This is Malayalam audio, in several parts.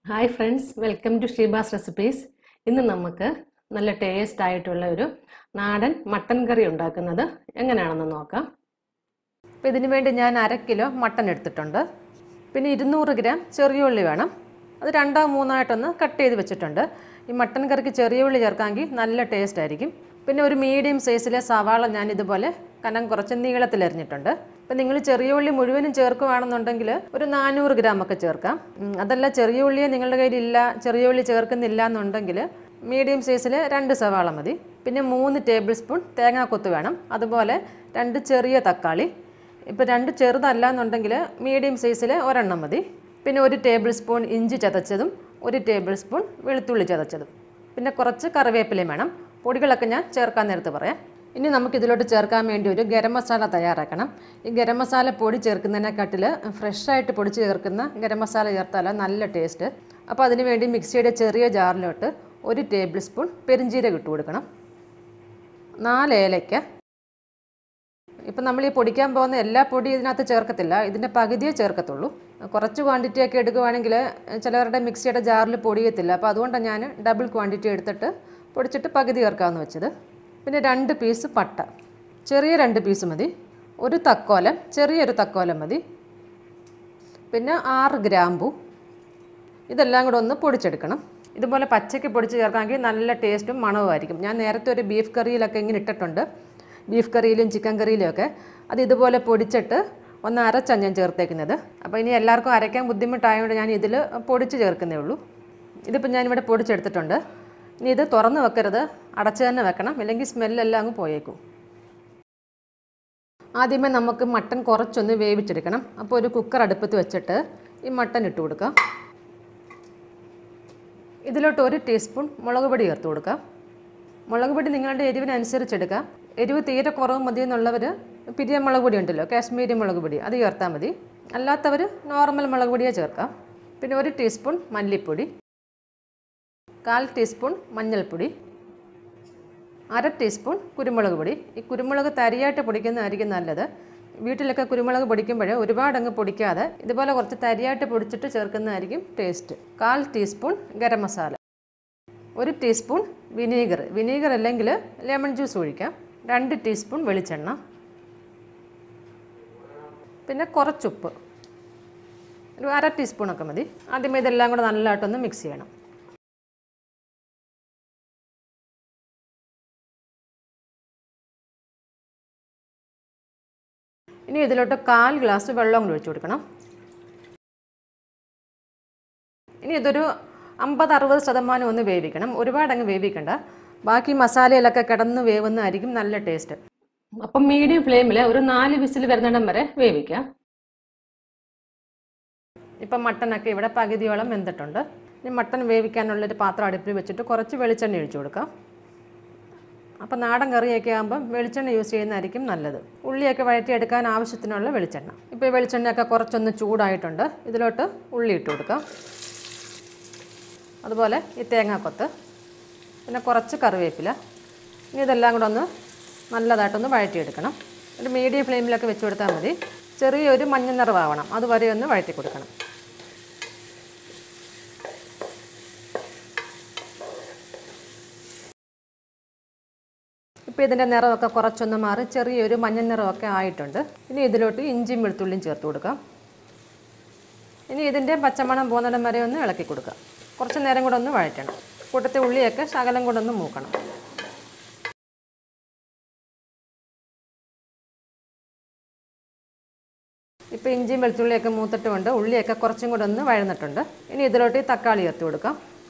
hi friends welcome to Sheeba's recipes ഇന്ന് നമുക്ക് നല്ല ടേസ്റ്റ് ആയിട്ടുള്ള ഒരു നാടൻ മട്ടൻ കറി ഉണ്ടാക്കുന്നത് എങ്ങനെയാണെന്ന് നോക്കാം അപ്പോൾ ഇതിന് വേണ്ടി ഞാൻ അര കിലോ മട്ടൺ എടുത്തിട്ടുണ്ട് പിന്നെ ഇരുന്നൂറ് ഗ്രാം ചെറിയ ഉള്ളി വേണം അത് രണ്ടോ മൂന്നായിട്ടൊന്ന് കട്ട് ചെയ്ത് വെച്ചിട്ടുണ്ട് ഈ മട്ടൻ കറിക്ക് ചെറിയ ഉള്ളി ചേർക്കാമെങ്കിൽ നല്ല ടേസ്റ്റ് ആയിരിക്കും പിന്നെ ഒരു മീഡിയം സൈസിലെ സവാള ഞാൻ ഇതുപോലെ കനം കുറച്ച് നീളത്തിൽ എറിഞ്ഞിട്ടുണ്ട് അപ്പം നിങ്ങൾ ചെറിയ ഉള്ളി മുഴുവനും ചേർക്കുകയാണെന്നുണ്ടെങ്കിൽ ഒരു നാനൂറ് ഗ്രാം ഒക്കെ ചേർക്കാം ഉം, അതല്ല ചെറിയ ഉള്ളിയെ നിങ്ങളുടെ കയ്യിൽ ഇല്ല ചെറിയ ഉള്ളി ചേർക്കുന്നില്ല എന്നുണ്ടെങ്കിൽ മീഡിയം സൈസിൽ രണ്ട് സവാള മതി പിന്നെ മൂന്ന് ടേബിൾ സ്പൂൺ തേങ്ങാക്കൊത്ത് വേണം അതുപോലെ രണ്ട് ചെറിയ തക്കാളി ഇപ്പോൾ രണ്ട് ചെറുതല്ല എന്നുണ്ടെങ്കിൽ മീഡിയം സൈസിൽ ഒരെണ്ണം മതി പിന്നെ ഒരു ടേബിൾ സ്പൂൺ ഇഞ്ചി ചതച്ചതും ഒരു ടേബിൾ സ്പൂൺ വെളുത്തുള്ളി ചതച്ചതും പിന്നെ കുറച്ച് കറിവേപ്പിലയും വേണം പൊടികളൊക്കെ ഞാൻ ചേർക്കാൻ നേരത്ത് പറയാം ഇനി നമുക്ക് ഇതിലോട്ട് ചേർക്കാൻ വേണ്ടി ഒരു ഗരം മസാല തയ്യാറാക്കണം ഈ ഗരം മസാല പൊടി ചേർക്കുന്നതിനെക്കാട്ടിൽ ഫ്രഷായിട്ട് പൊടിച്ച് ചേർക്കുന്ന ഗരം മസാല ചേർത്താലാണ് നല്ല ടേസ്റ്റ് അപ്പോൾ അതിന് വേണ്ടി മിക്സിയുടെ ചെറിയ ജാറിലോട്ട് ഒരു ടേബിൾ സ്പൂൺ പെരിഞ്ചീരകം ഇട്ട് കൊടുക്കണം നാല് ഏലയ്ക്ക ഇപ്പം നമ്മൾ ഈ പൊടിക്കാൻ പോകുന്ന എല്ലാ പൊടി ഇതിനകത്ത് ചേർക്കത്തില്ല ഇതിൻ്റെ പകുതിയേ ചേർക്കത്തുള്ളൂ കുറച്ച് ക്വാണ്ടിറ്റി ഒക്കെ എടുക്കുവാണെങ്കിൽ ചിലവരുടെ മിക്സിയുടെ ജാറിൽ പൊടിയത്തില്ല അപ്പോൾ അതുകൊണ്ടാണ് ഞാൻ ഡബിൾ ക്വാണ്ടിറ്റി എടുത്തിട്ട് പൊടിച്ചിട്ട് പകുതി ചേർക്കാമെന്ന് വെച്ചത് പിന്നെ രണ്ട് പീസ് പട്ട ചെറിയ രണ്ട് പീസ് മതി ഒരു തക്കോലം ചെറിയൊരു തക്കോലം മതി പിന്നെ ആറ് ഗ്രാമ്പു ഇതെല്ലാം കൂടെ ഒന്ന് പൊടിച്ചെടുക്കണം ഇതുപോലെ പച്ചയ്ക്ക് പൊടിച്ച് ചേർക്കാമെങ്കിൽ നല്ല ടേസ്റ്റും മണവുമായിരിക്കും ഞാൻ നേരത്തെ ഒരു ബീഫ് കറിയിലൊക്കെ ഇങ്ങനെ ഇട്ടിട്ടുണ്ട് ബീഫ് കറിയിലും ചിക്കൻ കറിയിലും ഒക്കെ അത് ഇതുപോലെ പൊടിച്ചിട്ട് ഒന്ന് അരച്ചാണ് ഞാൻ ചേർത്തേക്കുന്നത് അപ്പോൾ ഇനി എല്ലാവർക്കും അരയ്ക്കാൻ ബുദ്ധിമുട്ടായതുകൊണ്ട് ഞാൻ ഇതിൽ പൊടിച്ച് ചേർക്കുന്നേ ഉള്ളൂ ഇതിപ്പോൾ ഞാനിവിടെ പൊടിച്ചെടുത്തിട്ടുണ്ട് ഇനി ഇത് തുറന്ന് വെക്കരുത് അടച്ച് തന്നെ വെക്കണം ഇല്ലെങ്കിൽ സ്മെല്ലെല്ലാം അങ്ങ് പോയേക്കും ആദ്യമേ നമുക്ക് മട്ടൻ കുറച്ചൊന്ന് വേവിച്ചെടുക്കണം അപ്പോൾ ഒരു കുക്കർ അടുപ്പത്ത് വെച്ചിട്ട് ഈ മട്ടൻ ഇട്ട് കൊടുക്കാം ഇതിലോട്ട് ഒരു ടീസ്പൂൺ മുളക് പൊടി ചേർത്ത് കൊടുക്കാം മുളക് പൊടി നിങ്ങളുടെ എരിവിനനുസരിച്ചെടുക്കാം എരിവ് തീരെ കുറവ് മതി എന്നുള്ളവർ പിരിയ മുളക് പൊടി ഉണ്ടല്ലോ കാശ്മീരി മുളക് പൊടി അത് ചേർത്താൽ മതി അല്ലാത്തവർ നോർമൽ മുളക് പൊടിയെ ചേർക്കാം പിന്നെ ഒരു ടീസ്പൂൺ മല്ലിപ്പൊടി കാൽ ടീസ്പൂൺ മഞ്ഞൾപ്പൊടി അര ടീസ്പൂൺ കുരുമുളക് പൊടി ഈ കുരുമുളക് തരിയായിട്ട് പൊടിക്കുന്നതായിരിക്കും നല്ലത് വീട്ടിലൊക്കെ കുരുമുളക് പൊടിക്കുമ്പോൾ ഒരുപാട് അങ്ങ് പൊടിക്കാതെ ഇതുപോലെ കുറച്ച് തരിയായിട്ട് പൊടിച്ചിട്ട് ചേർക്കുന്നതായിരിക്കും ടേസ്റ്റ് കാൽ ടീസ്പൂൺ ഗരം മസാല ഒരു ടീസ്പൂൺ വിനീഗർ വിനീഗർ അല്ലെങ്കിൽ ലെമൺ ജ്യൂസ് ഒഴിക്കാം രണ്ട് ടീസ്പൂൺ വെളിച്ചെണ്ണ പിന്നെ കുറച്ചുപ്പ് ഒരു അര ടീസ്പൂണൊക്കെ മതി ആദ്യമേ ഇതെല്ലാം കൂടെ നല്ലതായിട്ടൊന്ന് മിക്സ് ചെയ്യണം ഇനി ഇതിലോട്ട് കാൽ ഗ്ലാസ് വെള്ളം കൂടി ഒഴിച്ചു കൊടുക്കണം ഇനി ഇതൊരു അമ്പത് അറുപത് ശതമാനം ഒന്ന് വേവിക്കണം ഒരുപാട് അങ്ങ് വേവിക്കണ്ട ബാക്കി മസാലയിലൊക്കെ കിടന്ന് വേവുന്നതായിരിക്കും നല്ല ടേസ്റ്റ് അപ്പം മീഡിയം ഫ്ലെയിമിൽ ഒരു നാല് വിസിൽ വരുന്നിടം വരെ വേവിക്കാം ഇപ്പം മട്ടനൊക്കെ ഇവിടെ പകുതിയോളം വെന്തിട്ടുണ്ട് ഇനി മട്ടൻ വേവിക്കാനുള്ളൊരു പാത്രം അടുപ്പിൽ വെച്ചിട്ട് കുറച്ച് വെളിച്ചെണ്ണ ഒഴിച്ചു കൊടുക്കാം അപ്പം നാടൻ കറിയൊക്കെ ആകുമ്പം വെളിച്ചെണ്ണ യൂസ് ചെയ്യുന്നതായിരിക്കും നല്ലത് ഉള്ളിയൊക്കെ വഴറ്റിയെടുക്കാൻ ആവശ്യത്തിനുള്ള വെളിച്ചെണ്ണ ഇപ്പോൾ ഈ വെളിച്ചെണ്ണയൊക്കെ കുറച്ചൊന്ന് ചൂടായിട്ടുണ്ട് ഇതിലോട്ട് ഉള്ളി ഇട്ട് കൊടുക്കാം അതുപോലെ ഈ തേങ്ങാക്കൊത്ത് പിന്നെ കുറച്ച് കറിവേപ്പില ഇനി ഇതെല്ലാം കൂടെ ഒന്ന് നല്ലതായിട്ടൊന്ന് വഴറ്റിയെടുക്കണം ഒരു മീഡിയം ഫ്ലെയിമിലൊക്കെ വെച്ച് കൊടുത്താൽ മതി ചെറിയൊരു മഞ്ഞ നിറവാവണം അതുവരെ ഒന്ന് വഴറ്റി കൊടുക്കണം ഇപ്പോൾ ഇതിൻ്റെ നിറമൊക്കെ കുറച്ചൊന്ന് മാറി ചെറിയൊരു മഞ്ഞ നിറമൊക്കെ ആയിട്ടുണ്ട് ഇനി ഇതിലോട്ട് ഇഞ്ചിയും വെളുത്തുള്ളിയും ചേർത്ത് കൊടുക്കാം ഇനി ഇതിൻ്റെ പച്ചമണം പോകുന്നിടം വരെ ഒന്ന് ഇളക്കി കൊടുക്കാം കുറച്ച് നേരം കൂടെ ഒന്ന് വഴറ്റണം കൂട്ടത്തെ ഉള്ളിയൊക്കെ ശകലം കൂടെ ഒന്ന് മൂക്കണം ഇപ്പോൾ ഇഞ്ചിയും വെളുത്തുള്ളിയൊക്കെ മൂത്തിട്ടുമുണ്ട് ഉള്ളിയൊക്കെ കുറച്ചും കൂടെ ഒന്ന് വഴന്നിട്ടുണ്ട് ഇനി ഇതിലോട്ട് ഈ തക്കാളി ചേർത്ത് കൊടുക്കാം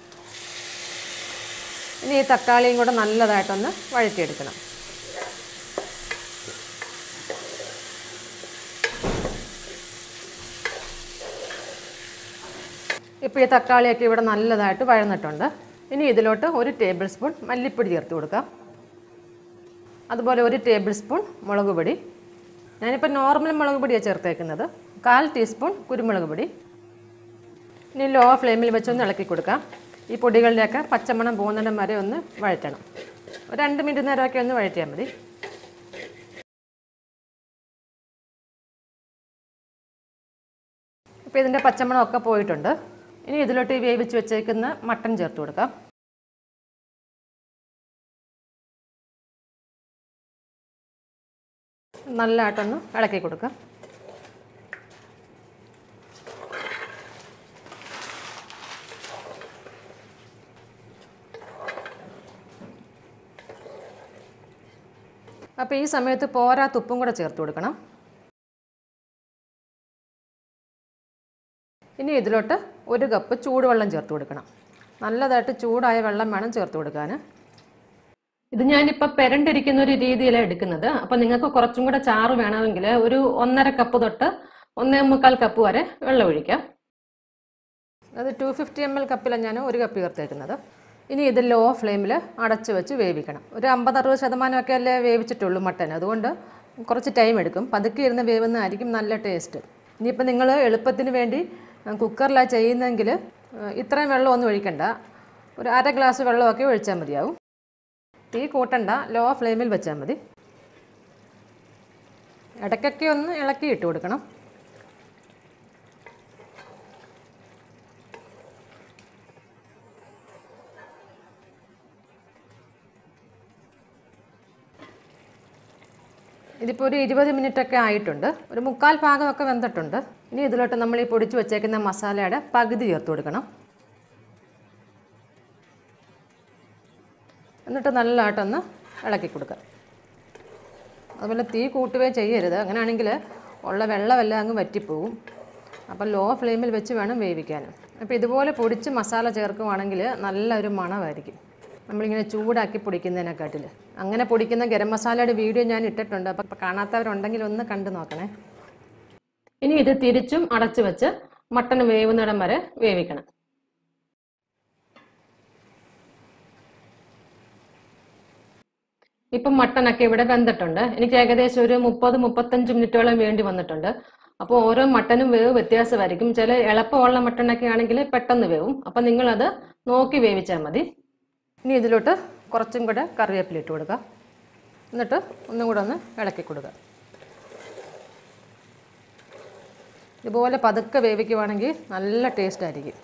ഇനി ഈ തക്കാളിയും കൂടെ നല്ലതായിട്ടൊന്ന് വഴറ്റിയെടുക്കണം ഇപ്പോൾ ഈ തക്കാളിയൊക്കെ ഇവിടെ നല്ലതായിട്ട് വഴന്നിട്ടുണ്ട് ഇനി ഇതിലോട്ട് ഒരു ടേബിൾ സ്പൂൺ മല്ലിപ്പൊടി ചേർത്ത് കൊടുക്കാം അതുപോലെ ഒരു ടേബിൾ സ്പൂൺ മുളക് പൊടി ഞാനിപ്പോൾ നോർമൽ മുളക് പൊടിയാണ് ചേർത്തേക്കുന്നത് കാൽ ടീസ്പൂൺ കുരുമുളക് പൊടി ഇനി ലോ ഫ്ലെയിമിൽ വെച്ചൊന്ന് ഇളക്കി കൊടുക്കാം ഈ പൊടികളിലേക്ക് പച്ചമണം പോകുന്നിടം വരെ ഒന്ന് വഴറ്റണം ഒരു രണ്ട് മിനിറ്റ് നേരമൊക്കെ ഒന്ന് വഴറ്റിയാൽ മതി ഇപ്പോൾ ഇതിൻ്റെ പച്ചമണമൊക്കെ പോയിട്ടുണ്ട് ഇനി ഇതിലോട്ട് ഈ വേവിച്ച് വെച്ചേക്കുന്ന മട്ടൺ ചേർത്ത് കൊടുക്കാം നല്ലതായിട്ടൊന്ന് ഇളക്കി കൊടുക്കാം അപ്പോൾ ഈ സമയത്ത് പോരാത്ത ഉപ്പും കൂടെ ചേർത്ത് കൊടുക്കണം ഇനി ഇതിലോട്ട് ഒരു കപ്പ് ചൂടുവെള്ളം ചേർത്ത് കൊടുക്കണം നല്ലതായിട്ട് ചൂടായ വെള്ളം വേണം ചേർത്ത് കൊടുക്കാൻ ഇത് ഞാനിപ്പോൾ പെരണ്ടിരിക്കുന്ന ഒരു രീതിയിലാണ് എടുക്കുന്നത് അപ്പം നിങ്ങൾക്ക് കുറച്ചും കൂടെ ചാറ് വേണമെങ്കിൽ ഒരു ഒന്നര കപ്പ് തൊട്ട് ഒന്നേ മുക്കാൽ കപ്പ് വരെ വെള്ളം ഒഴിക്കാം അത് ടു ഫിഫ്റ്റി എം എൽ കപ്പിലാണ് ഞാൻ ഒരു കപ്പ് ചേർത്തേക്കുന്നത് ഇനി ഇത് ലോ ഫ്ലെയിമിൽ അടച്ച് വെച്ച് വേവിക്കണം ഒരു അമ്പത് അറുപത് ശതമാനമൊക്കെ അല്ലേ വേവിച്ചിട്ടുള്ളൂ മട്ടൻ അതുകൊണ്ട് കുറച്ച് ടൈം എടുക്കും പതുക്കെ ഇരുന്ന് വേവുന്നതായിരിക്കും നല്ല ടേസ്റ്റ് ഇനിയിപ്പോൾ നിങ്ങൾ എളുപ്പത്തിന് വേണ്ടി കുക്കറിലാണ് ചെയ്യുന്നതെങ്കിൽ ഇത്രയും വെള്ളമൊന്നും ഒഴിക്കണ്ട ഒരു അര ഗ്ലാസ് വെള്ളമൊക്കെ ഒഴിച്ചാൽ മതിയാവും തീ കൂട്ടണ്ട ലോ ഫ്ലെയിമിൽ വെച്ചാൽ മതി ഇടയ്ക്കൊക്കെ ഒന്ന് ഇളക്കി ഇട്ട് കൊടുക്കണം ഇതിപ്പോൾ ഒരു ഇരുപത് മിനിറ്റ് ഒക്കെ ആയിട്ടുണ്ട് ഒരു മുക്കാൽ ഭാഗമൊക്കെ വെന്തിട്ടുണ്ട് ഇനി ഇതിലോട്ട് നമ്മൾ ഈ പൊടിച്ച് വെച്ചേക്കുന്ന മസാലയുടെ പകുതി ചേർത്ത് കൊടുക്കണം എന്നിട്ട് നല്ലതായിട്ടൊന്ന് ഇളക്കി കൊടുക്കുക അതുപോലെ തീ കൂട്ടുകയും ചെയ്യരുത് അങ്ങനെയാണെങ്കിൽ ഉള്ള വെള്ളമെല്ലാം അങ്ങ് വറ്റിപ്പോവും അപ്പോൾ ലോ ഫ്ലെയിമിൽ വെച്ച് വേണം വേവിക്കാനും അപ്പോൾ ഇതുപോലെ പൊടിച്ച് മസാല ചേർക്കുവാണെങ്കിൽ നല്ലൊരു മണമായിരിക്കും നമ്മളിങ്ങനെ ചൂടാക്കി പൊടിക്കുന്നതിനെക്കാട്ടിൽ അങ്ങനെ പൊടിക്കുന്ന ഗരം മസാലയുടെ വീഡിയോ ഞാൻ ഇട്ടിട്ടുണ്ട് അപ്പോൾ കാണാത്തവരുണ്ടെങ്കിൽ ഒന്ന് കണ്ടു നോക്കണേ ഇനി ഇത് തിരിച്ചും അടച്ചു വെച്ച് മട്ടൺ വേവുന്നിടം വരെ വേവിക്കണം ഇപ്പം മട്ടനൊക്കെ ഇവിടെ വെന്തിട്ടുണ്ട് എനിക്ക് ഏകദേശം ഒരു മുപ്പത് മുപ്പത്തഞ്ച് മിനിറ്റോളം വേണ്ടി വന്നിട്ടുണ്ട് അപ്പോൾ ഓരോ മട്ടനും വേവ് വ്യത്യാസമായിരിക്കും ചില എളുപ്പമുള്ള മട്ടനൊക്കെ ആണെങ്കിൽ പെട്ടെന്ന് വേവും അപ്പം നിങ്ങളത് നോക്കി വേവിച്ചാൽ മതി ഇനി ഇതിലോട്ട് കുറച്ചും കൂടെ കറിവേപ്പില ഇട്ട് കൊടുക്കുക എന്നിട്ട് ഒന്നും കൂടെ ഒന്ന് ഇളക്കി കൊടുക്കുക ഇതുപോലെ പതുക്കെ വേവിക്കുവാണെങ്കിൽ നല്ല ടേസ്റ്റ് ആയിരിക്കും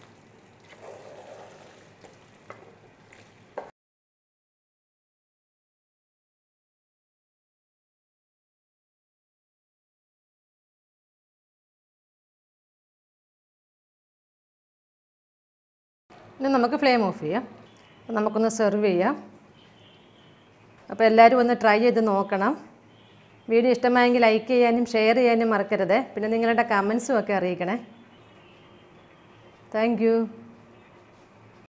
ഇനി നമുക്ക് ഫ്ലെയിം ഓഫ് ചെയ്യാം അപ്പോൾ നമുക്കൊന്ന് സെർവ് ചെയ്യാം അപ്പോൾ എല്ലാവരും ഒന്ന് ട്രൈ ചെയ്ത് നോക്കണം വീഡിയോ ഇഷ്ടമായെങ്കിൽ ലൈക്ക് ചെയ്യാനും ഷെയർ ചെയ്യാനും മറക്കരുത് പിന്നെ നിങ്ങളുടെ കമൻസും ഒക്കെ അറിയിക്കണേ താങ്ക്